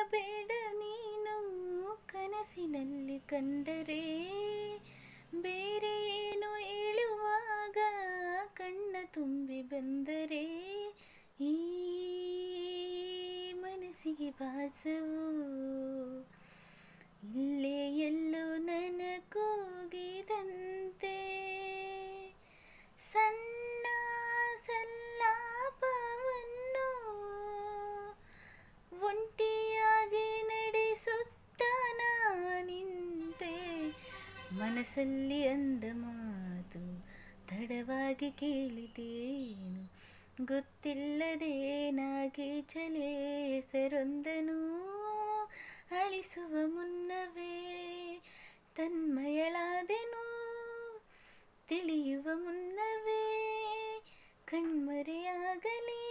ಹೇಳಬೇಡ ನೀನು ಕನಸಿನಲ್ಲಿ ಕಂಡರೆ ಬೇರೆ ಏನು ಹೇಳುವಾಗ ಕಣ್ಣ ತುಂಬಿ ಬಂದರೆ ಈ ಮನಸ್ಸಿಗೆ ಭಾಸವು ಇಲ್ಲೇ ಎಲ್ಲೋ ನನ್ನ ಕೂಗಿದಂತೆ ಸಣ್ಣ ಸಲ್ಲಾಪವನ್ನು ಒಂಟಿಯಾಗಿ ನಡೆಸುತ್ತ ನಿಂತೆ ಮನಸ್ಸಲ್ಲಿ ಅಂದ ಮಾತು ತಡವಾಗಿ ಕೇಳಿದೇನು ಗೊತ್ತಿಲ್ಲದೆ ನಾಗಿ ಚಲೆ ಹೆಸರೊಂದನು ಅಳಿಸುವ ಮುನ್ನವೇ ತನ್ಮಯಳಾದೆನು ತಿಳಿಯುವ ಮುನ್ನವೇ ಕಣ್ಮರೆಯಾಗಲಿ